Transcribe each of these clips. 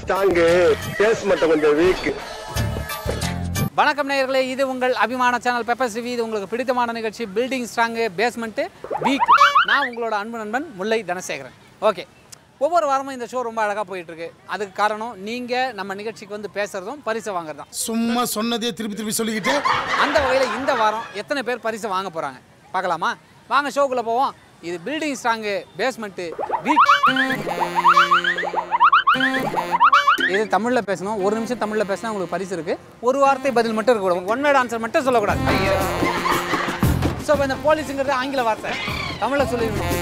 Strong basement கொஞ்சம் week வணக்கம் நேயர்களே இது உங்கள் அபிமான சேனல் பெப்பர் சிவி இது உங்களுக்கு பிடித்தமான நிகழ்ச்சி பில்டிங் ஸ்ட்ராங்கு பேஸ்மெண்ட்டு வீக் நான் உங்களோட அன்பு நண்பன் முல்லை தனசேகரன் ஓகே ஒவ்வொரு வாரமும் இந்த ஷோ ரொம்ப அழகாக போயிட்டு இருக்கு அதுக்கு காரணம் நீங்கள் நம்ம நிகழ்ச்சிக்கு வந்து பேசுறதும் பரிசு வாங்குறதும் சும்மா சொன்னதே திருப்பி திருப்பி சொல்லிக்கிட்டு அந்த வகையில் இந்த வாரம் எத்தனை பேர் பரிசு வாங்க போகிறாங்க பார்க்கலாமா வாங்க ஷோக்குள்ளே போவோம் இது பில்டிங் ஸ்ட்ராங்கு பேஸ்மெண்ட்டு வீக் இது தமிழில் பேசணும் ஒரு நிமிஷம் தமிழில் பேசினா உங்களுக்கு பரிசு இருக்குது ஒரு வார்த்தை பதில் மட்டும் இருக்கக்கூடாது ஒன் வேர்ட் ஆன்சர் மட்டும் சொல்லக்கூடாது ஸோ இப்போ இந்த போலீஸுங்கிறது ஆங்கில வார்த்தை தமிழில் சொல்லிடணும்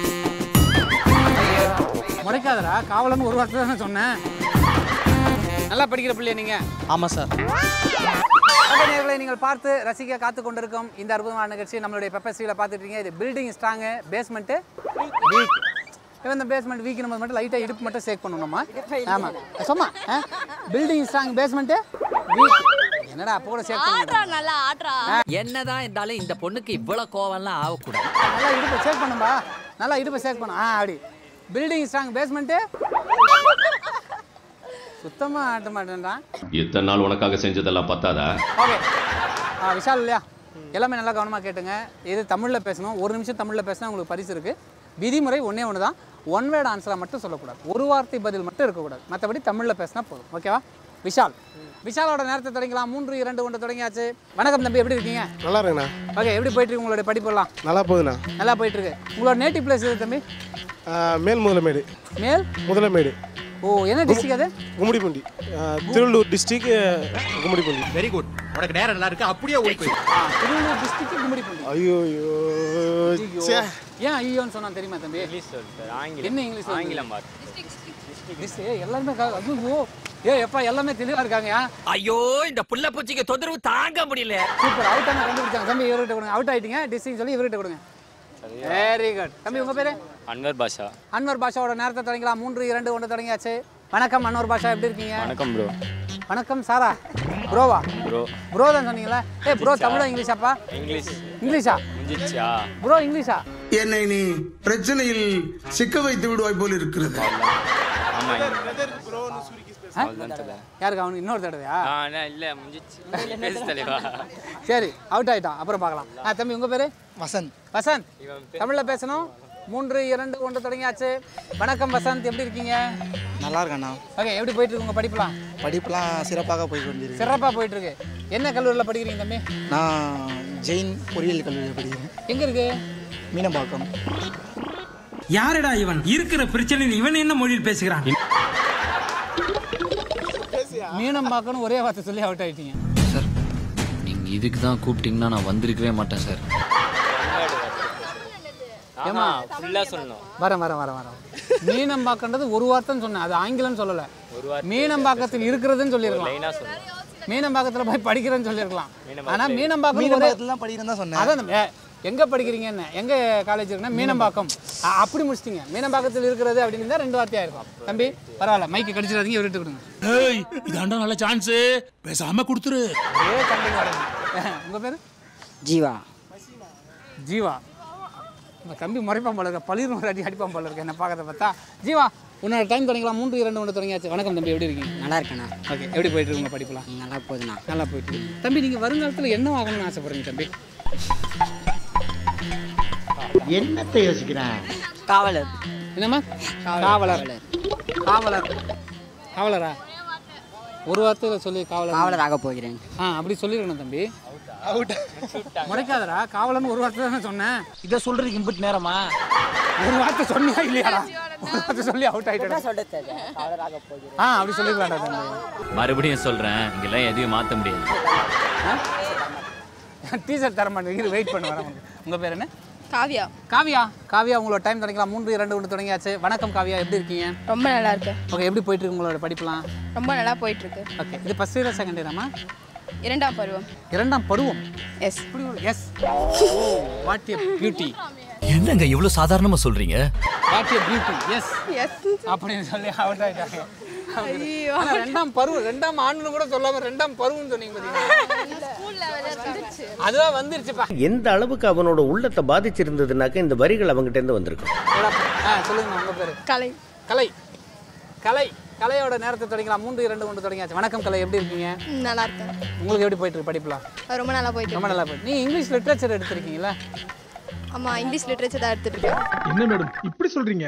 முறைக்காதடா காவலன்னு ஒரு வார்த்தை தானே சொன்னேன் நல்லா படிக்கிற பிள்ளைய நீங்கள் ஆமாம் சார் ஓகே நேர்களை நீங்கள் பார்த்து ரசிக்க காத்து கொண்டிருக்கும் இந்த அற்புதமான நிகழ்ச்சி நம்மளுடைய பெப்பர் ஸ்ரீல பார்த்துட்டு இருக்கீங்க இது பில்டிங் ஸ்ட்ராங்கு பேஸ்மெண்ட்டு வீக் இப்போ இந்த பேஸ்மெண்ட் வீக் நம்ம மட்டும் லைட்டாக இடுப்பு மட்டும் சேக் பண்ணணுமா ஆமாம் சும்மா பில்டிங் ஸ்ட்ராங் பேஸ்மெண்ட்டு வீக் என்னடா அப்போ கூட சேக் ஆட்ரா நல்லா ஆட்ரா என்னதான் இருந்தாலும் இந்த பொண்ணுக்கு இவ்வளவு கோவம்லாம் ஆகக்கூடாது நல்லா இடுப்பை சேக் பண்ணும்பா நல்லா இடுப்பை சேக் பண்ணும் ஆ அப்படி பில்டிங் ஸ்ட்ராங் பேஸ்மெண்ட்டு சுத்தமாக ஆட்ட மாட்டேன்டான் இத்தனை நாள் உனக்காக செஞ்சதெல்லாம் பத்தாதா ஓகே ஆ விஷால் இல்லையா எல்லாமே நல்லா கவனமாக கேட்டுங்க இது தமிழில் பேசணும் ஒரு நிமிஷம் தமிழில் பேசினா உங்களுக்கு பரிசு இருக்குது விதிமுறை ஒன்றே ஒன்று தான் ஒன் வேர்ட் ஆன்சராக மட்டும் சொல்லக்கூடாது ஒரு வார்த்தை பதில் மட்டும் இருக்கக்கூடாது மற்றபடி தமிழில் பேசினா போதும் ஓகேவா விஷால் விஷாலோட நேரத்தை தொடங்கலாம் மூன்று இரண்டு ஒன்று தொடங்கியாச்சு வணக்கம் தம்பி எப்படி இருக்கீங்க நல்லா இருக்குண்ணா ஓகே எப்படி போயிட்டு இருக்கு உங்களுடைய படிப்பெல்லாம் நல்லா போகுதுண்ணா நல்லா போயிட்டு இருக்கு உங்களோட நேட்டிவ் பிளேஸ் எது தம்பி ஆ, மேல் முதலமேடு மேல் முதலமேடு ஓ என்ன டிஸ்ட்ரிக் அது கும்மிடிப்பூண்டி ஆ, Tiruvallur district Gummidipoondi very good உனக்கு நேரம் நல்லா இருக்கு அப்படியே ஓடி போய் ஆ, திருவள்ளூர் டிஸ்ட்ரிக்ட் கும்மிடிப்பூண்டி ஐயோ ஐயோ ச்சே. ஏன் ஐயோன்னு சொன்னா தெரியுமா தம்பி என்ன இங்கிலீஷ் ஆங்கிலம் மிஸ் எல்லாருமே க- ஐயோ ஏ எப்பா எல்லாமே தெளிவா இருக்காங்க ஐயோ இந்த புள்ள பூச்சிக்கு தொந்தரவு தாங்க முடியல சூப்பர் அவுட் ஆன கண்டுபிடிச்சாங்க தம்பி இவர்கிட்ட கொடுங்க அவுட் ஆயிட்டீங்க டிஸ்டிங் சொல்லி இவர்கிட்ட கொடுங்க வெரி குட் தம்பி உங்க பேரு அன்வர் பாஷா அன்வர் பாஷாவோட நேரத்தை தொடங்கலாம் மூன்று இரண்டு ஒன்று தொடங்கியாச்சு வணக்கம் அன்வர் பாஷா எப்படி இருக்கீங்க வணக்கம் ப்ரோ வணக்கம் சாரா ப்ரோவா ப்ரோ ப்ரோ தான் சொன்னீங்களா ஏ ப்ரோ தமிழா இங்கிலீஷாப்பா இங்கிலீஷ் இங்கிலீஷா முடிஞ்சிச்சா ப்ரோ இங்கிலீஷா என்னை நீ பிரச்சனையில் சிக்க வைத்து விடுவாய் போல் இருக்கிறது ஆமா ஆ? யாருக்கு அவனுக்கு இன்னொரு தடவையா ஆ இல்ல முடிஞ்சிச்சு பேசு தலைவா சரி அவுட் ஆயிட்டான் அப்புறம் பார்க்கலாம் ஆ தம்பி உங்க பேரு வசந்த் வசந்த் தமிழ்ல பேசணும் மூன்று இரண்டு ஒன்று தொடங்கியாச்சு வணக்கம் வசந்த் எப்படி இருக்கீங்க நல்லா இருக்கண்ணா ஓகே எப்படி போயிட்டு இருக்கு உங்க படிப்புலாம் படிப்புலாம் சிறப்பாக போய் கொண்டிருக்கு சிறப்பா போயிட்டு இருக்கு என்ன கல்லூரியில் படிக்கிறீங்க தம்பி நான் ஜெயின் பொறியியல் கல்லூரியில் படிக்கிறேன் எங்க இருக்கு மீனம்பாக்கம் யாரடா இவன் இருக்கிற பிரச்சனையில் இவன் என்ன மொழியில் பேசுகிறான் மீனம் பார்க்கணும் ஒரே வார்த்தை சொல்லி அவுட் ஆயிட்டீங்க சார் நீங்கள் இதுக்கு தான் கூப்பிட்டீங்கன்னா நான் வந்திருக்கவே மாட்டேன் சார் ஆமா ஃபுல்லா சொல்லணும் வரேன் வரேன் வரேன் வரேன் மீனம்பாக்கன்றது ஒரு வார்த்தைன்னு சொன்னேன் அது ஆங்கிலம்னு சொல்லல மீனம்பாக்கத்தில் இருக்கிறதுன்னு சொல்லியிருக்கலாம் லைனா சொல்லணும் மீனம்பாக்கத்தில் போய் படிக்கிறேன்னு சொல்லியிருக்கலாம் ஆனா மீனம்பாக்கம் ஒரே மீனம்பாக்கத்தில் தான் படிக்கிறேன் தான் சொன்னேன் அதான் தம்பி, ஏ, எங்க படிக்கிறீங்க என்ன எங்க காலேஜ் இருக்குன்னா மீனம்பாக்கம் அ, அப்படி முடிச்சிட்டீங்க மீனம்பாக்கத்தில் இருக்கிறது அப்படின்னு தான் ரெண்டு வார்த்தையா இருக்கும் தம்பி பரவாயில்ல மைக்கு கடிச்சிடாதீங்க இவர்கிட்ட கொடுங்க ஏய் இதாண்டா நல்ல சான்ஸ் பேசாம கொடுத்துரு ஏ சண்டைக்கு வரேன் உங்க பேரு ஜீவா ஜீவா இந்த தம்பி முறைப்பான் போல இருக்க பளிர் ஒரு அடி அடிப்பான் போல இருக்க என்ன பார்க்கறத பார்த்தா ஜீவா உன்னோட டைம் தொடங்கலாம் மூன்று இரண்டு ஒன்று தொடங்கியாச்சு வணக்கம் தம்பி எப்படி இருக்கீங்க நல்லா இருக்கண்ணா ஓகே எப்படி போயிட்டு இருக்கு உங்க படிப்புலாம் நல்லா போகுதுண்ணா நல்லா போயிட்டு இருக்கு தம்பி நீங்க வருங்காலத்தில் என்ன ஆகணும்னு ஆசைப்படுறீங்க தம்பி என்னத்தை யோசிக்கிறேன் காவலர் என்னம்மா காவலர் காவலர் காவலரா ஒரு வார்த்தையில் சொல்லி காவலர் காவலராக போகிறேன் ஆ அப்படி சொல்லிருக்கணும் தம்பி முறைக்காதடா காவலர்னு ஒரு வார்த்தை தானே சொன்னேன் இதை சொல்றதுக்கு இம்புட் நேரமா ஒரு வார்த்தை சொன்னியா இல்லையாடா ஒரு வார்த்தை சொல்லி அவுட் ஆயிட்டா காவலராக போகிறேன் ஆ அப்படி சொல்லிக்கலாம்டா தம்பி மறுபடியும் சொல்கிறேன் இங்கெல்லாம் எதையும் மாற்ற முடியாது டீஷர்ட் தர மாட்டேங்குது வெயிட் பண்ண வரேன் உங்கள் பேர் என்ன காவியா காவியா காவியா உங்களோட டைம் தொடங்கலாம் மூன்று இரண்டு ஒன்று தொடங்கியாச்சு வணக்கம் காவியா எப்படி இருக்கீங்க ரொம்ப நல்லா இருக்கு ஓகே எப்படி போயிட்டு இருக்கு உங்களோட படிப்புலாம் ரொம்ப நல்லா போயிட்டு இருக்கு ஓகே இது ஃபர்ஸ்ட் இயர் செகண்ட் இயராமா இரண்டாம் பருவம் இரண்டாம் பருவம் yes yes what a beauty என்னங்க இவ்வளவு சாதாரணமா சொல்றீங்க what a beauty yes yes அப்படின்னு சொல்லி அவுட் ஆயிட்டாங்க ஐயோ ஆனா ரெண்டாம் பருவம் ரெண்டாம் ஆண்டுன்னு கூட சொல்லாம ரெண்டாம் பருவம்னு சொன்னீங்க பாத்தீங்களா ஸ்கூல்ல வந்துருச்சு அதுதான் வந்துருச்சுப்பா எந்த அளவுக்கு அவனோட உள்ளத்தை பாதிச்சிருந்ததுனாக்க இந்த வரிகள் அவங்ககிட்ட இருந்து வந்திருக்கும் ஆ சொல்லுங்க உங்க பேரு கலை கலை கலை கலையோட நேரத்தை தொடங்கலாம் மூன்று இரண்டு ஒன்று தொடங்கியாச்சு வணக்கம் கலை எப்படி இருக்கீங்க நல்லா இருக்கேன் உங்களுக்கு எப்படி போயிட்டு இருக்கு படிப்புலாம் ரொம்ப நல்லா போயிட்டு ரொம்ப நல்லா போயிட்டு நீங்க இங்கிலீஷ் லிட்ரேச்சர் எடுத்திருக்கீங்களா ஆமா இங்கிலீஷ் லிட்ரேச்சர் தான் எடுத்துட்டு இருக்கேன் என்ன மேடம் இப்படி சொல்றீங்க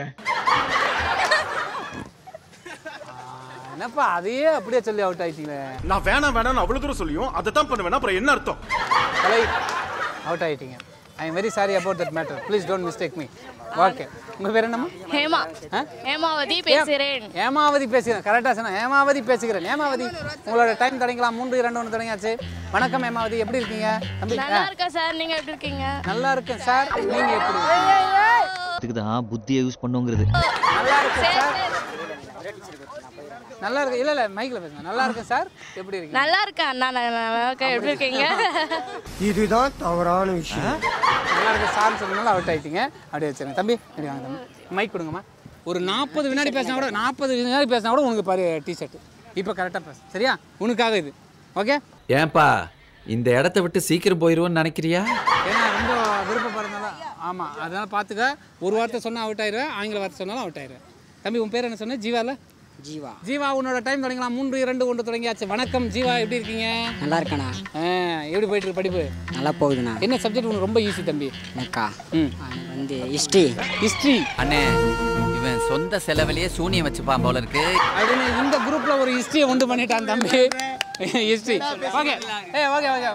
என்னப்பா அதையே அப்படியே சொல்லி அவுட் ஆயிட்டீங்களே நான் வேணாம் வேணாம் அவ்வளவு தூரம் சொல்லியும் அதை தான் பண்ணுவேன் அப்புறம் என்ன அர்த்தம் கலை அவுட் ஆயிட்டீங்க I am very sorry about that matter please don't mistake me okay உங்க பேர் என்னம்மா ஹேமா ஆ? ஹேமாவதி பேசுகிறேன் ஏமாவதி பேசுகிறேன் கரெக்டாக சொன்ன ஏமாவதி பேசுகிறேன் ஏமாவதி உங்களோட டைம் தொடங்கலாம் மூன்று இரண்டு ஒன்று தொடங்கியாச்சு வணக்கம் ஏமாவதி எப்படி இருக்கீங்க தம்பி நல்லா ஆ, இருக்கேன் சார் நீங்க எப்படி இருக்கீங்க நல்லா இருக்கேன் சார் நீங்க எப்படி இருக்கீங்க? இதுக்கு தான் புத்தியை யூஸ் பண்ணுங்கிறது நல்லா இருக்கேன் சார் நல்லா இருக்கு இல்ல இல்ல மைக்ல பேசுங்க நல்லா இருக்கேன் சார் எப்படி இருக்கீங்க நல்லா இருக்கேன் அண்ணா நான் நல்லா இருக்கேன் எப்படி இருக்கீங்க இதுதான் தவறான விஷயம் நல்லா இருக்கு சார் சொன்னனால அவுட் ஆயிட்டீங்க அப்படியே வச்சிருங்க தம்பி அப்படி வாங்க தம்பி மைக் கொடுங்கம்மா ஒரு நாற்பது வினாடி பேசினா கூட நாற்பது வினாடி பேசினா கூட உனக்கு பாரு டிஷர்ட் இப்போ கரெக்டாக பேசு சரியா உனக்காக இது ஓகே ஏன்பா இந்த இடத்த விட்டு சீக்கிரம் போயிருவோன்னு நினைக்கிறியா ஏன்னா ரொம்ப விருப்பப்படுறதுனால ஆமாம் அதனால் பார்த்துக்க ஒரு வார்த்தை சொன்னால் அவுட் ஆயிடுவேன் ஆங்கில வார்த்தை சொன்னாலும் அவுட் ஆயிடுவேன் தம்பி உன் பேர் என்ன சொன்ன ஜீவால ஜீவா ஜீவா உன்னோட டைம் தொடங்கலாம் மூன்று இரண்டு ஒன்று தொடங்கியாச்சு வணக்கம் ஜீவா எப்படி இருக்கீங்க நல்லா இருக்கேண்ணா ஆ, எப்படி போயிட்டு இருக்கு படிப்பு நல்லா போகுதுண்ணா என்ன சப்ஜெக்ட் உனக்கு ரொம்ப ஈஸி தம்பி எனக்கா ம் எனக்கு வந்து ஹிஸ்ட்ரி ஹிஸ்ட்ரி அண்ணே இவன் சொந்த செலவிலேயே சூனியம் வச்சுப்பான் போல இருக்கு அப்படின்னு இந்த குரூப்ல ஒரு ஹிஸ்டரியை உண்டு பண்ணிட்டான் தம்பி ஹிஸ்ட்ரி ஓகே ஏ ஓகே ஓகே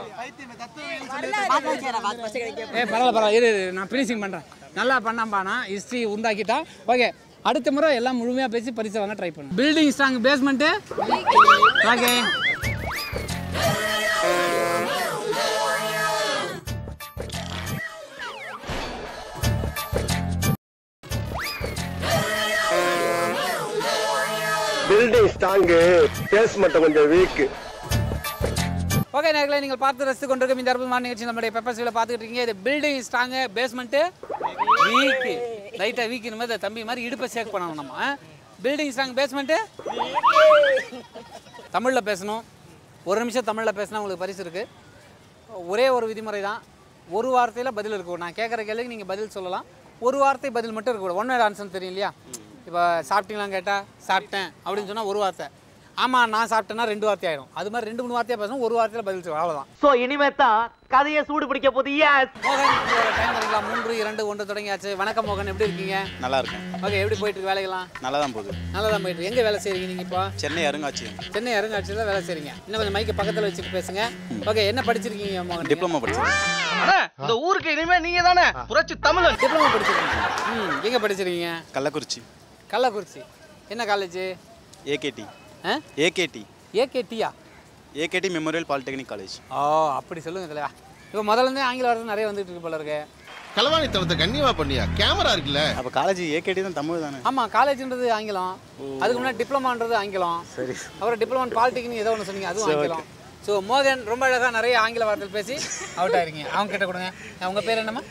ஏ பரவாயில்ல பரவாயில்ல இரு இரு, நான் ஃபினிஷிங் பண்ணுறேன் நல்லா பண்ணாம்பா நான் ஹிஸ்ட்ரி உண்டாக்கிட்டா ஓகே அடுத்த முறை எல்லாம் முழுமையாக பேசி பரிசை வாங்க ட்ரை பண்ணும் building strong basement okay building strong base மட்டும் கொஞ்சம் வீக்கு ஓகே நேர்களை நீங்கள் பார்த்து ரசித்து கொண்டிருக்கும் இந்த அற்புதமான நிகழ்ச்சி நம்மளுடைய பெப்பர் சீவில் பார்த்துக்கிட்டு இருக்கீங்க இது பில்டிங் ஸ்ட்ராங்கு பேஸ்மெண்ட்டு வீக்கு லைட்டாக வீக்கு மாதிரி தம்பி மாதிரி இடுப்பை சேக் பண்ணணும் நம்ம பில்டிங் ஸ்ட்ராங் பேஸ்மெண்ட்டு தமிழில் பேசணும் ஒரு நிமிஷம் தமிழில் பேசினா உங்களுக்கு பரிசு இருக்குது ஒரே ஒரு விதிமுறை தான் ஒரு வார்த்தையில் பதில் இருக்கும் நான் கேட்குற கேள்விக்கு நீங்கள் பதில் சொல்லலாம் ஒரு வார்த்தை பதில் மட்டும் இருக்கக்கூடாது ஒன் வேர்ட் ஆன்சர் தெரியும் இல்லையா இப்போ சாப்பிட்டீங்களான்னு கேட்டால் சாப்பிட்டேன் அப்படின்னு சொன்னால் ஒரு வார்த்தை ஆமாம் நான் சாப்பிட்டேன்னா ரெண்டு வார்த்தை ஆயிடும் அது மாதிரி ரெண்டு மூணு வார்த்தையாக பேசணும் ஒரு வார்த்தையில் பதில் சொல்லணும் அவ்வளோதான் சோ இனிமே தான் கதையை சூடு பிடிக்க போது எஸ் மோகன் உங்களோட டைம் தொடங்கலாம் மூன்று இரண்டு ஒன்று தொடங்கியாச்சு வணக்கம் மோகன் எப்படி இருக்கீங்க நல்லா இருக்கேன் ஓகே எப்படி போயிட்டு இருக்கு வேலைகள்லாம் நல்லா தான் போகுது நல்லா தான் போயிட்டு இருக்கு. எங்கே வேலை செய்றீங்க நீங்கள் இப்போ சென்னை அருங்காட்சியகம் சென்னை அருங்காட்சியில் வேலை செய்றீங்க இன்னும் கொஞ்சம் மைக்கை பக்கத்தில் வச்சுட்டு பேசுங்க ஓகே என்ன படிச்சிருக்கீங்க மோகன் டிப்ளமோ படிச்சிருக்கேன் இந்த ஊருக்கு இனிமே நீங்க தானே புரட்சி தமிழன் டிப்ளமோ படிச்சிருக்கீங்க ம் எங்கே படிச்சிருக்கீங்க கள்ளக்குறிச்சி கள்ளக்குறிச்சி என்ன காலேஜ் ஏகேடி ஆ ஏகேடி ஏகேடியா ஏகேடி மெமோரியல் பாலிடெக்னிக் காலேஜ் ஓ அப்படி சொல்லுங்க தலைவா இப்போ முதல்ல இருந்தே ஆங்கில வார்த்தை நிறைய வந்துட்டு இருக்கு போல இருக்கு களவாணித்தனத்தை கண்ணியமா பண்ணியா கேமரா இருக்குல்ல அப்போ காலேஜ் ஏகேடி தான் தமிழ் தானே ஆமாம் காலேஜ்ன்றது ஆங்கிலம் அதுக்கு முன்னாடி டிப்ளமான்றது ஆங்கிலம் சரி அப்புறம் டிப்ளமோ பாலிடெக்னிக் ஏதோ ஒன்று சொன்னீங்க அதுவும் ஆங்கிலம் ஸோ மோகன் ரொம்ப அழகாக நிறைய ஆங்கில வார்த்தைகள் பேசி அவுட் ஆயிருக்கீங்க அவங்க கிட்ட கொடுங்க உங்கள் பேர் என்னம்மா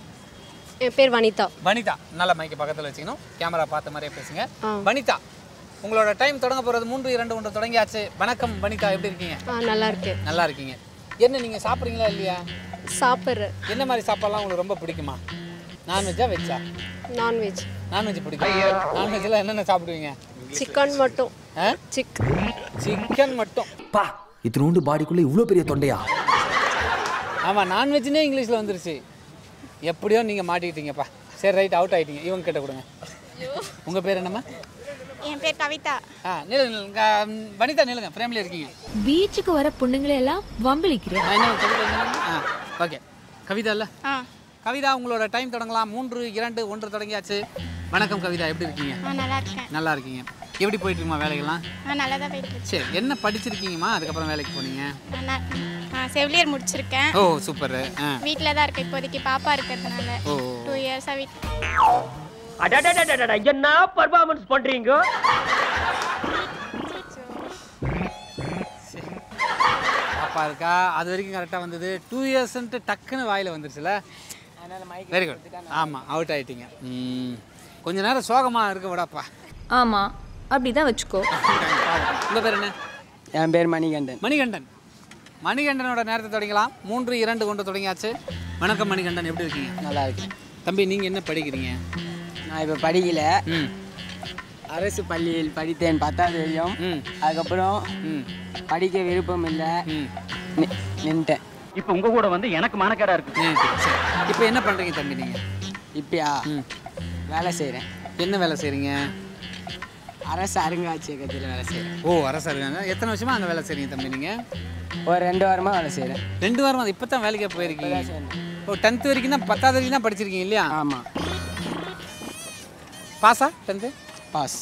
என் பேர் வனிதா வனிதா நல்ல மைக்கு பக்கத்தில் வச்சுக்கணும் கேமரா பார்த்த மாதிரியே பேசுங்க வனிதா உங்களோட டைம் தொடங்க போகிறது மூன்று இரண்டு ஒன்று தொடங்கியாச்சு வணக்கம் வனிதா எப்படி இருக்கீங்க ஆ நல்லா இருக்கேன் நல்லா இருக்கீங்க என்ன நீங்கள் சாப்பிட்றீங்களா இல்லையா சாப்பிட்றேன் என்ன மாதிரி சாப்பாடுலாம் உங்களுக்கு ரொம்ப பிடிக்குமா நான்வெஜ்ஜா வெஜ்ஜா நான்வெஜ் நான்வெஜ் பிடிக்கும் நான்வெஜ்ல என்னென்ன சாப்பிடுவீங்க சிக்கன் மட்டும் ஆ சிக் சிக்கன் மட்டும் பா இத்தினோண்டு பாடிக்குள்ள இவ்வளோ பெரிய தொண்டையா ஆமாம் நான்வெஜ்னே இங்கிலீஷில் வந்துருச்சு எப்படியோ நீங்கள் மாட்டிக்கிட்டீங்கப்பா சரி ரைட் அவுட் ஆயிட்டீங்க இவங்க கிட்ட கொடுங்க உங்கள் பேர் என்னம்மா என் பேர் கவிதா ஆ நிலுங்க நிலுங்க. ம், வனிதா நிலுங்க ஃபேமிலி இருக்கீங்க பீச்சுக்கு வர பொண்ணுங்களை எல்லாம் வம்பளிக்கிறேன் ஆ, என்ன கவிதா என்னங்க? ஆ ஓகே கவிதா இல்லை ஆ கவிதா உங்களோட டைம் தொடங்கலாம் மூன்று இரண்டு ஒன்று தொடங்கியாச்சு வணக்கம் கவிதா எப்படி இருக்கீங்க நான் நல்லா இருக்கேன் நல்லா இருக்கீங்க எப்படி போயிட்டு இருக்குமா வேலைகள்லாம் நான் நல்லா தான் போயிட்டு சரி என்ன படிச்சிருக்கீங்கம்மா அதுக்கப்புறம் வேலைக்கு போனீங்க நான் நான் செவிலியர் முடிச்சிருக்கேன் ஓ சூப்பர் ஆ வீட்டில் தான் இருக்கேன் இப்போதைக்கு பாப்பா இருக்கிறதுனால ஓ டூ இயர்ஸாக வீட்டில் என்ன பர்ஃபார்மன்ஸ் பண்றீங்க பாப்பா இருக்கா அது வரைக்கும் கரெக்டாக வந்தது டூ இயர்ஸ்ன்ட்டு டக்குன்னு வாயில் வந்துருச்சுல வெரி குட் ஆமாம் அவுட் ஆயிட்டீங்க ம் கொஞ்ச நேரம் சோகமாக இருக்க விடாப்பா ஆமாம் அப்படி தான் வச்சுக்கோ உங்கள் பேர் என்ன என் பேர் மணிகண்டன் மணிகண்டன் மணிகண்டனோட நேரத்தை தொடங்கலாம் மூன்று இரண்டு கொண்டு தொடங்கியாச்சு வணக்கம் மணிகண்டன் எப்படி இருக்கீங்க நல்லா இருக்கு தம்பி நீங்கள் என்ன படிக்கிறீங்க நான் இப்போ படிக்கல ம் அரசு பள்ளியில் படித்தேன் பத்தாவது வரையும் அதுக்கப்புறம் படிக்க விருப்பம் இல்லை நின்ட்டேன் இப்போ உங்க கூட வந்து எனக்கு மனக்கேடா இருக்கு இப்போ என்ன பண்ணுறீங்க தம்பி நீங்கள் இப்பயா வேலை செய்கிறேன் என்ன வேலை செய்கிறீங்க அரசு அருங்காட்சியகத்தில் வேலை செய்கிறேன் ஓ அரசு எத்தனை வருஷமா அந்த வேலை செய்கிறீங்க தம்பி நீங்கள் ஒரு ரெண்டு வாரமாக வேலை செய்கிறேன் ரெண்டு வாரம் இப்போ தான் வேலைக்கே போயிருக்கீங்க ஓ டென்த்து வரைக்கும் தான் பத்தாவது வரைக்கும் தான் படிச்சிருக்கீங்க இல்லையா ஆமாம் பாஸா டென்த்து பாஸ்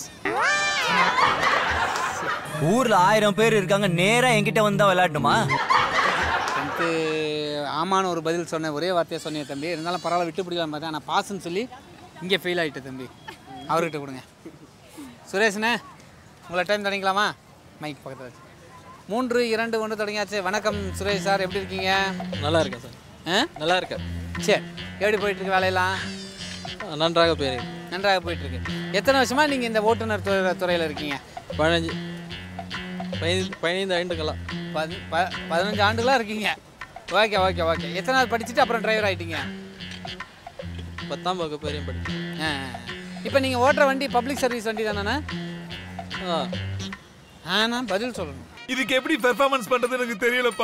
ஊர்ல ஆயிரம் பேர் இருக்காங்க நேரா என்கிட்ட வந்தா விளையாட்டுமா டென்த்து ஆமான்னு ஒரு பதில் சொன்னேன் ஒரே வார்த்தையாக சொன்னேன் தம்பி இருந்தாலும் பரவாயில்ல விட்டு பிடிக்கலாம் பார்த்தேன் ஆனால் பாஸ்ன்னு சொல்லி இங்கே ஃபெயில் ஆகிட்டு தம்பி அவர்கிட்ட கொடுங்க சுரேஷ்ண்ணே உங்களை டைம் தொடங்கிக்கலாமா மைக் பக்கத்தில் வச்சு மூன்று இரண்டு ஒன்று தொடங்கியாச்சு வணக்கம் சுரேஷ் சார் எப்படி இருக்கீங்க நல்லா இருக்கேன் சார் ஆ நல்லா இருக்கேன் சரி எப்படி போயிட்டு இருக்கு வேலையெல்லாம் நன்றாக போயிருக்கு நன்றாக போயிட்டு இருக்கு எத்தனை வருஷமா நீங்க இந்த ஓட்டுநர் துறை துறையில் இருக்கீங்க பதினஞ்சு பதினைந்து பதினைந்து ஆண்டுகளா பதி ப- பதினஞ்சு ஆண்டுகளா இருக்கீங்க ஓகே ஓகே ஓகே எத்தனை நாள் படிச்சுட்டு அப்புறம் டிரைவர் ஆயிட்டீங்க பத்தாம் வகுப்பு வரையும் படித்தேன் இப்போ நீங்கள் ஓட்டுற வண்டி பப்ளிக் சர்வீஸ் வண்டி தானே ஆ ஆனா பதில் சொல்லணும் இதுக்கு எப்படி பெர்ஃபார்மன்ஸ் பண்றது எனக்கு தெரியலப்பா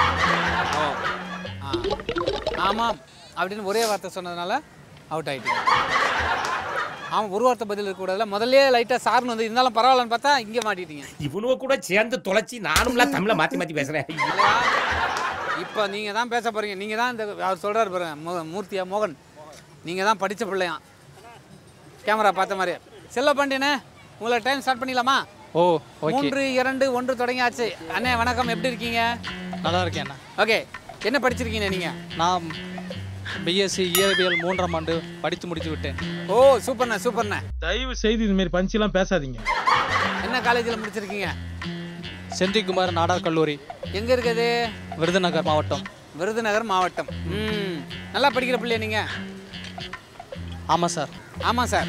ஆ ஆமாம் அப்படின்னு ஒரே வார்த்தை சொன்னதுனால அவுட் ஆயிட்டீங்க ஆமாம் ஒரு வார்த்தை பதில் இருக்கக்கூடாதுல முதல்ல லைட்டாக சார்னு வந்து இருந்தாலும் பரவாயில்லன்னு பார்த்தா இங்கே மாட்டிட்டீங்க இவனுவ கூட சேர்ந்து தொலைச்சி நானும்லாம் தமிழை மாத்தி மாத்தி பேசுறேன் இப்போ நீங்கள் தான் பேச போகிறீங்க நீங்கள் தான் இந்த அவர் சொல்கிறார் பாருங்க மோ- மூர்த்தியா மோகன் நீங்கள் தான் படித்த பிள்ளையாம் கேமரா பார்த்த மாதிரி செல்ல பாண்டியனே உங்களை டைம் ஸ்டார்ட் பண்ணிடலாமா ஓ ஓகே மூன்று இரண்டு ஒன்று தொடங்கியாச்சு அண்ணே வணக்கம் எப்படி இருக்கீங்க நல்லா இருக்கேன் அண்ணா ஓகே என்ன படிச்சிருக்கீங்க நீங்கள் நான் பிஎஸ்சி இயற்பியல் மூன்றாம் ஆண்டு படித்து முடித்து விட்டேன் ஓ சூப்பர்ண்ணே சூப்பர்ண்ணே தயவு செய்து இது மாதிரி பஞ்செல்லாம் பேசாதீங்க என்ன காலேஜில் முடிச்சிருக்கீங்க செந்திக்குமார் நாடார் கல்லூரி எங்கே இருக்குது விருதுநகர் மாவட்டம் விருதுநகர் மாவட்டம் ம் நல்லா படிக்கிற பிள்ளைய நீங்கள் ஆமாம் சார் ஆமாம் சார்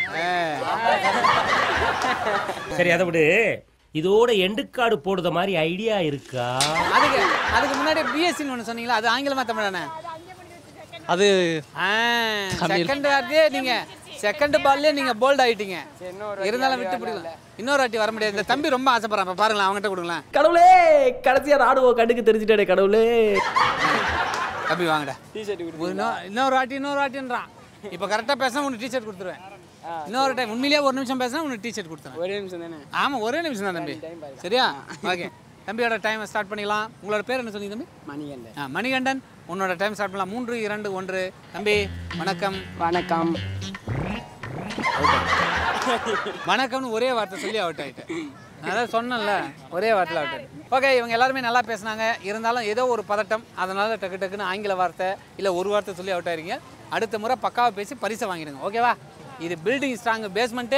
சரி அதை விடு இதோட எண்டுக்காடு போடுற மாதிரி ஐடியா இருக்கா அதுக்கு அதுக்கு முன்னாடி பிஎஸ்சின்னு ஒன்று சொன்னீங்களா அது ஆங்கிலமா தமிழானே அது தமிழ். செகண்ட் வாட்டியே நீங்க செகண்ட் பால்லே நீங்க போல்ட் ஆயிட்டீங்க இருந்தாலும் விட்டு பிடிக்கல இன்னொரு வாட்டி வர முடியாது இந்த தம்பி ரொம்ப ஆசைப்படுறான் இப்ப பாருங்களேன் அவங்ககிட்ட கொடுங்களேன் கடவுளே கடைசியா ராணுவ கண்ணுக்கு தெரிஞ்சுட்டாடே கடவுளே தம்பி வாங்கடா இன்னொரு இன்னொரு வாட்டி இன்னொரு வாட்டின்றான் இப்போ கரெக்டாக பேசினா உனக்கு டிஷர்ட் கொடுத்துருவேன் இன்னொரு டைம் உண்மையிலேயே ஒரு நிமிஷம் பேசினா உனக்கு டிஷர்ட் கொடுத்துருவேன் ஒரே நிமிஷம் தானே ஆமாம் ஒரே நிமிஷம் தான் தம்பி சரியா ஓகே தம்பியோட டைம் ஸ்டார்ட் பண்ணிடலாம் உங்களோட பேர் என்ன சொன்னீங்க தம்பி மணிகண்டன் ஆ மணிகண்டன் உன்னோட டைம் ஸ்டார்ட் பண்ணலாம் மூன்று இரண்டு ஒன்று தம்பி வணக்கம் வணக்கம் வணக்கம்னு ஒரே வார்த்தை சொல்லி அவுட் ஆயிட்டேன் நான் அதான் சொன்னேன்ல ஒரே வார்த்தையில் அவுட் ஆயிட்டேன் ஓகே இவங்க எல்லாருமே நல்லா பேசுனாங்க இருந்தாலும் ஏதோ ஒரு பதட்டம் அதனால டக்கு டக்குன்னு ஆங்கில வார்த்தை இல்லை ஒரு வார்த்தை சொல்லி அவுட் ஆயிருங்க அடுத்த முறை பக்காவாக பேசி பரிசை வாங்கிடுங்க ஓகேவா இது building strong basement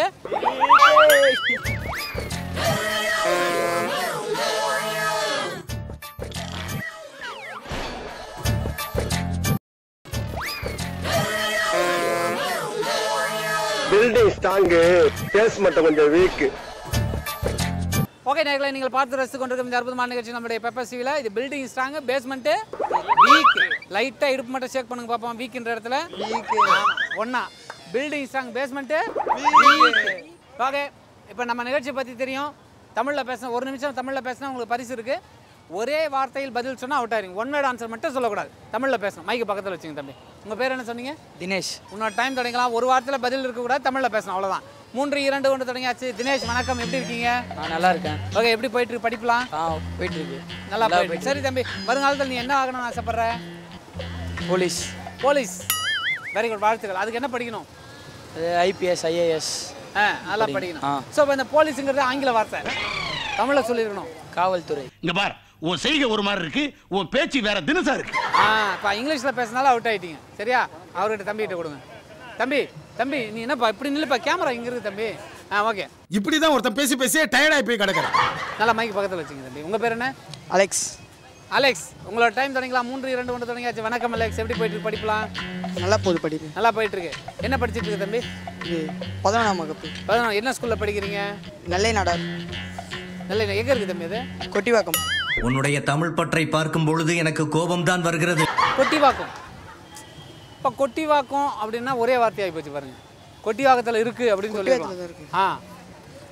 building strong basement கொஞ்சம் வீக் ஓகே நேர்களை நீங்கள் பார்த்து ரசித்து கொண்டிருக்கும் இந்த அற்புதமான நிகழ்ச்சி நம்முடைய பெப்பர் சிவில இது பில்டிங் ஸ்ட்ராங் பேஸ்மெண்ட்டு வீக் லைட்டாக இடுப்பு மட்டும் ஷேக் பண்ணுங்க பார்ப்போம் வீக்ன்ற இடத்துல வீக் ஒன்றா பில்டிங் ஸ்ட்ராங் பேஸ்மெண்ட்டு ஓகே இப்போ நம்ம நிகழ்ச்சியை பற்றி தெரியும் தமிழில் பேசணும் ஒரு நிமிஷம் தமிழில் பேசினா உங்களுக்கு பரிசு இருக்குது ஒரே வார்த்தையில் பதில் சொன்னால் அவுட் ஆயிருங்க ஒன் வேர்ட் ஆன்சர் மட்டும் சொல்லக்கூடாது தமிழில் பேசணும் மைக்கு பக்கத்தில் வச்சுங்க தம்பி உங்கள் பேர் என்ன சொன்னீங்க தினேஷ் உன்னோட டைம் தொடங்கலாம் ஒரு வாரத்தில் பதில் இருக்கக்கூடாது தமிழில் பேசணும் அவ்வளோதான் மூன்று இரண்டு ஒன்று தொடங்கியாச்சு தினேஷ் வணக்கம் எப்படி இருக்கீங்க நான் நல்லா இருக்கேன் ஓகே எப்படி போயிட்டு இருக்கு படிக்கலாம் ஆ போயிட்டு இருக்கு நல்லா போயிட்டு இருக்கு. சரி தம்பி வருங்காலத்தில் நீ என்ன ஆகணும்னு ஆசைப்படுற போலீஸ் போலீஸ் வெரி குட் வாழ்த்துக்கள் அதுக்கு என்ன படிக்கணும் ஐபிஎஸ் ஐஏஎஸ் ஆ நல்லா படிக்கணும் ஸோ இப்போ இந்த போலீஸுங்கிறது ஆங்கில வார்த்தை தமிழில் சொல்லியிருக்கணும் காவல்துறை இங்க பார் உன் செய்கை ஒரு மாதிரி இருக்கு உன் பேச்சு வேற தினசா இருக்கு ஆ இப்போ இங்கிலீஷில் பேசினாலும் அவுட் ஆயிட்டீங்க சரியா அவர்கிட்ட தம்பிகிட்ட கொடுங்க தம்பி தம்பி நீ என்னப்பா இப்படி நில்லுப்பா கேமரா இங்கே இருக்கு தம்பி ஆ ஓகே இப்படிதான் ஒருத்தன் பேசி பேசியே டயர்டாகி போய் கிடக்குறான் நல்லா மைக் பக்கத்தில் வச்சுங்க தம்பி உங்கள் பேர் என்ன அலெக்ஸ் அலெக்ஸ் உங்களோட டைம் தொடங்கலாம் மூன்று இரண்டு ஒன்று தொடங்கியாச்சு வணக்கம் அலெக்ஸ் எப்படி போயிட்டு இருக்கு படிக்கலாம் நல்லா போகுது படிப்பு நல்லா போயிட்டு இருக்கு என்ன படிச்சிட்டு இருக்கு தம்பி இது பதினொன்றாம் வகுப்பு பதினொன்று என்ன ஸ்கூலில் படிக்கிறீங்க நெல்லை நாடார் நல்ல எங்கே இருக்குது தம்பி இது கொட்டிவாக்கம் உன்னுடைய தமிழ் பற்றை பார்க்கும் பொழுது எனக்கு கோபம் தான் வருகிறது கொட்டிவாக்கம் இப்போ கொட்டிவாக்கம் அப்படின்னா ஒரே வார்த்தையாகி போச்சு பாருங்க கொட்டிவாக்கத்தில் இருக்கு அப்படின்னு கொட்டிவாக்கத்துல சொல்லி ஆ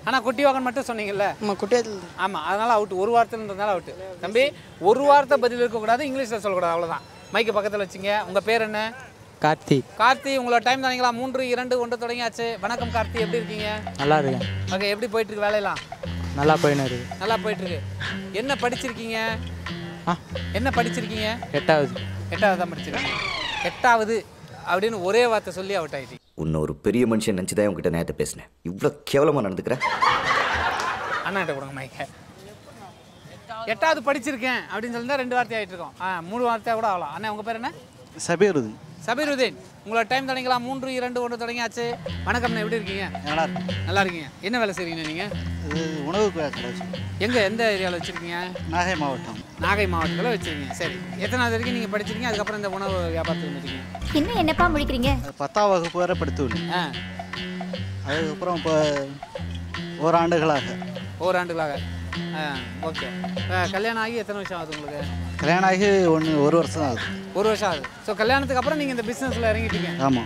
ஆனால் குட்டிவாகன் மட்டும் சொன்னீங்கல்ல நம்ம குட்டியாத்தில் ஆமாம் அதனால் அவுட் ஒரு வார்த்தைன்றதுனால அவுட்டு தம்பி ஒரு வார்த்தை பதில் இருக்கக்கூடாது இங்கிலீஷில் சொல்லக்கூடாது அவ்வளோதான் மைக்கு பக்கத்தில் வச்சுங்க உங்கள் பேர் என்ன கார்த்திக் கார்த்தி உங்களோட டைம் தானீங்களா மூன்று இரண்டு ஒன்று தொடங்கியாச்சு வணக்கம் கார்த்தி எப்படி இருக்கீங்க நல்லா இருக்கேன் ஓகே எப்படி போயிட்டு இருக்கு வேலையெல்லாம் நல்லா போயின்னு இருக்கு நல்லா போயிட்டு இருக்கு என்ன படிச்சிருக்கீங்க என்ன படிச்சிருக்கீங்க எட்டாவது எட்டாவது தான் படிச்சிருக்கீங்க எட்டாவது அப்படின்னு ஒரே வார்த்தை சொல்லி அவுட் ஆயிட்டீங்க உன்னை ஒரு பெரிய மனுஷன் நினச்சிதான் உங்ககிட்ட நேரத்தை பேசினேன் இவ்வளோ கேவலமாக நடந்துக்கிற அண்ணாட்ட கொடுங்க மைக்க எட்டாவது படிச்சிருக்கேன் அப்படின்னு சொல்லி தான் ரெண்டு வார்த்தை ஆயிட்டு இருக்கோம் ஆ மூணு வார்த்தையாக கூட ஆகலாம் அண்ணா உங்கள் பேர் என்ன சபீருது சபீருதீன் உங்களோட டைம் தொடங்கிங்களா மூன்று இரண்டு ஒன்று தொடங்கியாச்சு வணக்கம்ண்ணா எப்படி இருக்கீங்க நல்லா இருக்கு நல்லா இருக்கீங்க என்ன வேலை செய்றீங்க நீங்கள் இது உணவு கடை எங்கே எந்த ஏரியாவில் வச்சுருக்கீங்க நாகை மாவட்டம் நாகை மாவட்டத்தில் வச்சுருக்கீங்க சரி எத்தனாவது வரைக்கும் நீங்கள் படிச்சிருக்கீங்க அதுக்கப்புறம் இந்த உணவு வியாபாரத்துக்கு வந்துருக்கீங்க இன்னும் என்னப்பா முடிக்கிறீங்க பத்தாம் வகுப்பு வரை படித்து ஆ அதுக்கப்புறம் இப்போ ஓராண்டுகளாக ஓராண்டுகளாக ஆ ஓகே கல்யாணம் ஆகி எத்தனை வருஷம் ஆகுது உங்களுக்கு கல்யாணம் ஆகி ஒன்று ஒரு வருஷம் ஆகுது ஒரு வருஷம் ஆகுது ஸோ கல்யாணத்துக்கு அப்புறம் நீங்கள் இந்த பிஸ்னஸில் இறங்கிட்டீங்க ஆமாம்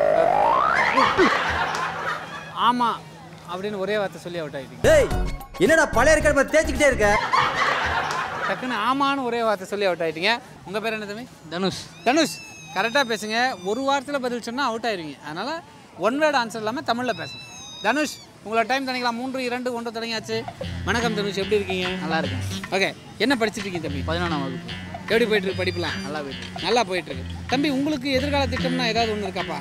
ஆமாம் அப்படின்னு ஒரே வார்த்தை சொல்லி அவுட் ஆகிட்டீங்க டேய் என்னடா பழைய இருக்க தேய்ச்சிக்கிட்டே இருக்க டக்குன்னு ஆமான்னு ஒரே வார்த்தை சொல்லி அவுட் ஆகிட்டீங்க உங்கள் பேர் என்ன தம்பி தனுஷ் தனுஷ் கரெக்டாக பேசுங்க ஒரு வாரத்தில் பதில் சொன்னால் அவுட் ஆயிருவீங்க அதனால் ஒன் வேர்டு ஆன்சர் இல்லாமல் தமிழில் பேசுங்க தனுஷ் உங்களோட டைம் தொடங்கிக்கலாம் மூன்று இரண்டு ஒன்று தொடங்கியாச்சு வணக்கம் தனுஷ் எப்படி இருக்கீங்க நல்லா இருக்கேன் ஓகே என்ன படிச்சிட்டு இருக்கீங்க தம்பி பதினொன்றாம் வகுப்பு எப்படி போயிட்டு இருக்கு படிப்புலாம் நல்லா போயிட்டு இருக்கு. நல்லா போயிட்டு இருக்கு தம்பி உங்களுக்கு எதிர்கால திட்டம்னா ஏதாவது ஒன்று இருக்காப்பா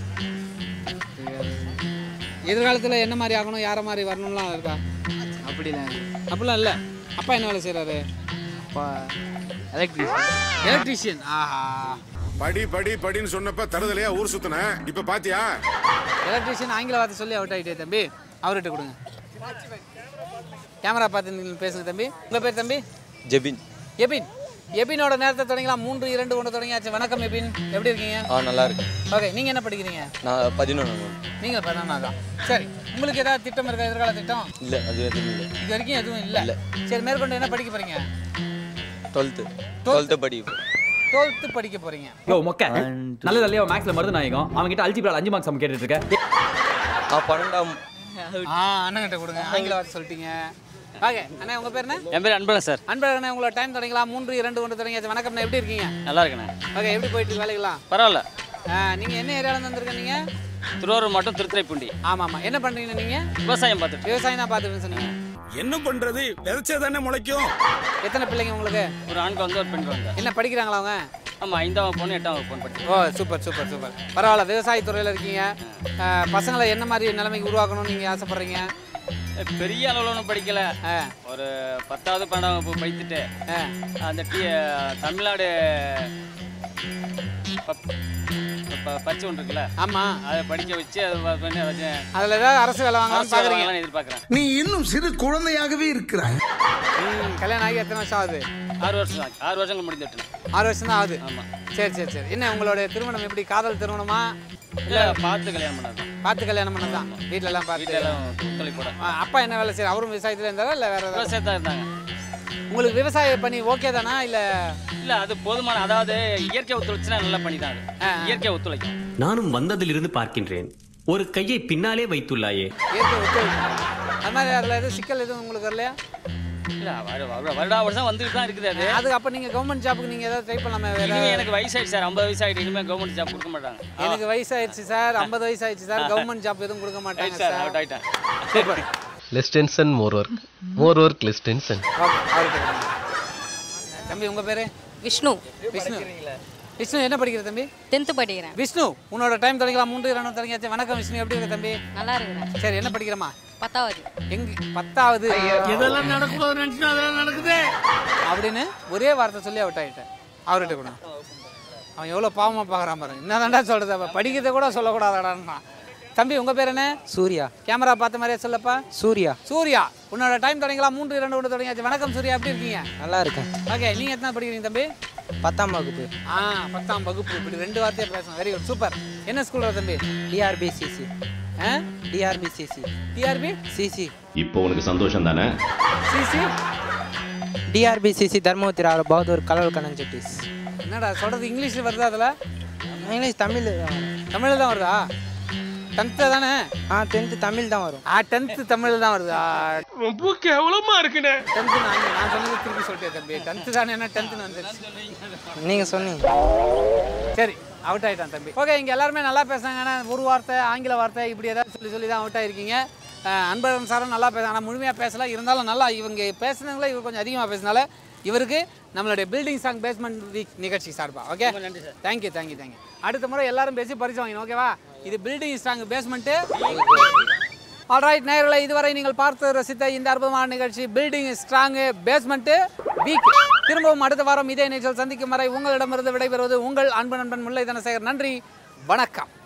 எதிர்காலத்தில் என்ன மாதிரி ஆகணும் யாரை மாதிரி வரணும்லாம் இருக்கா அப்படிலாம் இல்லை. அப்படிலாம் இல்லை அப்பா என்ன வேலை செய்கிறாரு அப்பா எலக்ட்ரிஷியன் எலக்ட்ரீஷியன் ஆஹா படி படி படின்னு சொன்னப்ப தருதலையா ஊர் சுத்தின இப்ப பாத்தியா எலக்ட்ரீஷியன் ஆங்கில வார்த்தை சொல்லி அவுட் ஆகிட்டே தம்பி அவர்கிட்ட கொடுங்க கேமரா பார்த்து நீங்க பேசுங்க தம்பி உங்கள் பேர் தம்பி ஜெபின் எபின் எபினோட நேரத்தை தொடங்கலாம் மூன்று இரண்டு ஒன்று தொடங்கியாச்சு வணக்கம் எபின் எப்படி இருக்கீங்க ஆ நல்லா இருக்கு ஓகே நீங்கள் என்ன படிக்கிறீங்க நான் பதினொன்று நீங்கள் பதினொன்றாவது தான் சரி உங்களுக்கு ஏதாவது திட்டம் இருக்கா எதிர்கால திட்டம் இல்லை அது எதுவும் இல்லை இது வரைக்கும் எதுவும் இல்லை சரி மேற்கொண்டு என்ன படிக்க போகிறீங்க டுவெல்த்து டுவெல்த்து படி டுவெல்த்து படிக்க போகிறீங்க யோ மொக்க நல்ல நல்ல மேக்ஸ்ல மருந்து நாயகம் அவன் கிட்ட அல்ஜிபிரா அஞ்சு மார்க்ஸ் அவன் கேட்டுட்டு இருக்க நான் பன்னெண்டாம் ஆ அண்ணன்கிட்ட கொடுங்க ஆங்கில வார்த்தை சொல்லிட்டீங்க ஓகே அண்ணா உங்கள் பேர் என்ன என் பேர் அன்பழகன் சார் அன்பழகண்ணே உங்களோட டைம் தொடங்கலாம் மூன்று இரண்டு ஒன்று தொடங்கியாச்சு வணக்கம்ண்ணா எப்படி இருக்கீங்க நல்லா இருக்கண்ணே ஓகே எப்படி போயிட்டு இருக்கு வேலைகளாம் பரவாயில்ல நீங்கள் என்ன ஏரியாவில் வந்திருக்க நீங்கள் திருவாரூர் மட்டும் திருத்துறைப்பூண்டி ஆமாம் ஆமாம் என்ன பண்ணுறீங்க நீங்கள் விவசாயம் பார்த்துட்டு விவசாயம் தான் பார்த்துட்டு சொன்னீங்க என்ன பண்றது விதைச்சா தானே முளைக்கும் எத்தனை பிள்ளைங்க உங்களுக்கு ஒரு ஆண்க்கு வந்து ஒரு பெண்க்கு வந்து என்ன படிக்கிறாங்களா அவங்க ஆமாம் ஐந்தாம் பொண்ணு எட்டாம் பொண்ணு படிச்சு ஓ சூப்பர் சூப்பர் சூப்பர் பரவாயில்ல விவசாயத்துறையில் இருக்கீங்க அஹ், பசங்களை என்ன மாதிரி நிலைமைக்கு உருவாக்கணும்னு நீங்கள் ஆசைப்பட்றீங்க பெரிய அளவில் ஒன்றும் படிக்கல ஒரு பத்தாவது பன்னெண்டாம் வகுப்பு படித்துட்டு அந்த டி தமிழ்நாடு ப- ப- பரீட்சை ஒன்று இருக்குல்ல ஆமாம் அதை படிக்க வச்சு அது வ- பண்ணி ஏதாச்சும் அதில் ஏதாவது அரசு வேலை வாங்கலாம்னு அரசு வேலை பார்க்குறீங்க வாங்கலாம்னு எதிர்பார்க்குறேன் நீ இன்னும் சிறு குழந்தையாகவே இருக்கிறாய் ம் கல்யாணம் ஆகி எத்தனை வருஷம் ஆகுது ஆறு வருஷம் ஆச்சு ஆறு வருஷங்கள் முடிந்து விட்டேன் ஆறு வருஷம் தான் ஆகுது ஆமாம் சரி சரி சரி என்ன உங்களுடைய திருமணம் எப்படி காதல் திருமணமா இல்லை பார்த்து கல்யாணம் பண்ணது பார்த்து கல்யாணம் பண்ணது தான் வீட்டில எல்லாம் பார்த்து வீட்டில் எல்லாம் ஒத்துழைப்போட ஆ, அப்பா என்ன வேலை செய்யறாரு அவரும் விவசாயத்தில் இருந்தாரா இல்லை வேற ஏதாவது விவசாயம் தான் இருந்தாங்க உங்களுக்கு விவசாய பணி ஓகே தானா இல்லை இல்லை அது போதுமான அதாவது இயற்கை ஒத்துழைச்சுன்னா நல்லா பண்ணி தான் அது. இயற்கை ஒத்துழைக்கும் நானும் வந்ததிலிருந்து பார்க்கின்றேன் ஒரு கையை பின்னாலே வைத்துள்ளாயே இயற்கை ஒத்துழைப்பு அது மாதிரி அதில் எதுவும் சிக்கல் எதுவும் உங்களுக்கு வரலையா இல்லை வருடா வருஷம் வந்துட்டு தான் இருக்குது அது அது அப்போ நீங்கள் கவர்மெண்ட் ஜாப்புக்கு நீங்கள் ஏதாவது ட்ரை பண்ணலாமே வேற இனிமே எனக்கு வயசாயிடுச்சு சார் ஐம்பது வயசாயிட்டு இனிமேல் கவர்மெண்ட் ஜாப் கொடுக்க மாட்டாங்க எனக்கு வயசாயிடுச்சு சார் ஐம்பது வயசாயிடுச்சு சார் கவர்மெண்ட் ஜாப் எதுவும் கொடுக்க மாட்டாங்க ரைட் சார் சார் அவுட் ஆயிட்டேன் super less tension more work more work less tension okay அவர்கிட்ட கொடுங்க. தம்பி உங்கள் பேர் விஷ்ணு விஷ்ணு விஷ்ணு என்ன படிக்கிற தம்பி டென்த்து படிக்கிறேன் விஷ்ணு உன்னோட டைம் தொடங்கலாம் மூன்று இரண்டு தொடங்கியாச்சு வணக்கம் விஷ்ணு எப்படி இருக்க தம்பி நல்லா இருக்கிறேன் சரி என்ன படிக்கிறமா பத்தாவது எங்க பத்தாவது இதெல்லாம் நடக்கூடாது நினைச்சுனா அதெல்லாம் நடக்குது அப்படின்னு ஒரே வார்த்தை சொல்லி அவுட் ஆகிட்டேன் அவர்கிட்ட கூட அவன் எவ்வளோ பாவமாக பார்க்குறான் பாருங்க என்னதான்டா சொல்கிறது அப்போ படிக்கிறத கூட சொல்லக்கூடாதாடான்னா தம்பி உங்கள் பேர் என்ன சூர்யா கேமரா பார்த்த மாதிரியே சொல்லப்பா சூர்யா சூர்யா உன்னோட டைம் தொடங்கலாம் மூன்று இரண்டு ஒன்று தொடங்கியாச்சு வணக்கம் சூர்யா எப்படி இருக்கீங்க நல்லா இருக்கேன் ஓகே நீங்கள் எத்தனை படிக்கிறீங்க தம்பி பத்தாம் வகுப்பு ஆ பத்தாம் வகுப்பு இப்படி ரெண்டு வார்த்தையை பேசணும் வெரி குட் சூப்பர் என்ன ஸ்கூலில் தம்பி டிஆர்பிசிசி ஆ டிஆர்பிசிசி டிஆர்பி சிசி இப்போ உனக்கு சந்தோஷம் தானே சிசி டிஆர்பிசிசி தர்மபுரி ஆர் பகதூர் கலர் கண்ணன் செட்டிஸ் என்னடா சொல்கிறது இங்கிலீஷில் வருதா அதில் இங்கிலீஷ் தமிழ் தமிழில் தான் வருதா டென்த்து தானே ஆ டென்த்து தமிழ் தான் வரும் ஆ டென்த்து தமிழ் தான் வருது ரொம்ப கேவலமா இருக்குண்ணே டென்த்து நான் நான் சொன்னது திருப்பி சொல்லிட்டேன் தம்பி டென்த்து தானே என்ன டென்த்துன்னு வந்துருச்சு நீங்கள் சொன்னீங்க சரி அவுட் ஆயிட்டான் தம்பி ஓகே இங்கே எல்லாருமே நல்லா பேசுனாங்க ஆனால் ஒரு வார்த்தை ஆங்கில வார்த்தை இப்படி ஏதாவது சொல்லி சொல்லி தான் அவுட் ஆயிருக்கீங்க அஹ் அன்பழகன் சாரும் நல்லா பேச ஆனால் முழுமையாக பேசல இருந்தாலும் நல்லா இவங்க பேசுனதுல இவர் கொஞ்சம் அதிகமாக பேசினால இவருக்கு நம்மளுடைய பில்டிங் சாங் பேஸ்மெண்ட் வீக் நிகழ்ச்சி சார்பா ஓகே நன்றி சார் தேங்க்யூ தேங்க்யூ தேங்க்யூ அடுத்த முறை எல்லாரும் பேசி பரிசு வாங்கினோம் ஓகேவா இது பில்டிங் ஸ்ட்ராங் பேஸ்மெண்ட்டு ஆல்ரைட் நேயர்களை இதுவரை நீங்கள் பார்த்து ரசித்த இந்த அற்புதமான நிகழ்ச்சி பில்டிங் ஸ்ட்ராங்கு பேஸ்மெண்ட்டு வீக் திரும்பவும் அடுத்த வாரம் இதே நிகழ்ச்சியில் சந்திக்கும் வரை உங்களிடமிருந்து விடைபெறுவது உங்கள் அன்பு நண்பன் முல்லை தனசேகர் நன்றி வணக்கம்